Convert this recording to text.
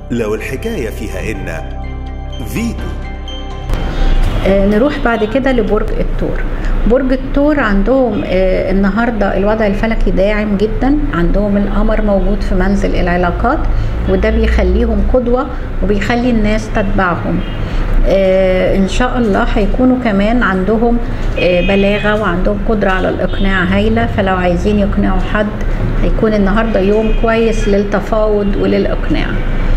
لو الحكاية فيها إن فيتو آه، نروح بعد كده لبرج الثور برج الثور عندهم آه، النهارده الوضع الفلكي داعم جدا عندهم القمر موجود في منزل العلاقات وده بيخليهم قدوه وبيخلي الناس تتبعهم آه، ان شاء الله هيكونوا كمان عندهم آه، بلاغه وعندهم قدره على الاقناع هايله فلو عايزين يقنعوا حد هيكون النهارده يوم كويس للتفاوض وللاقناع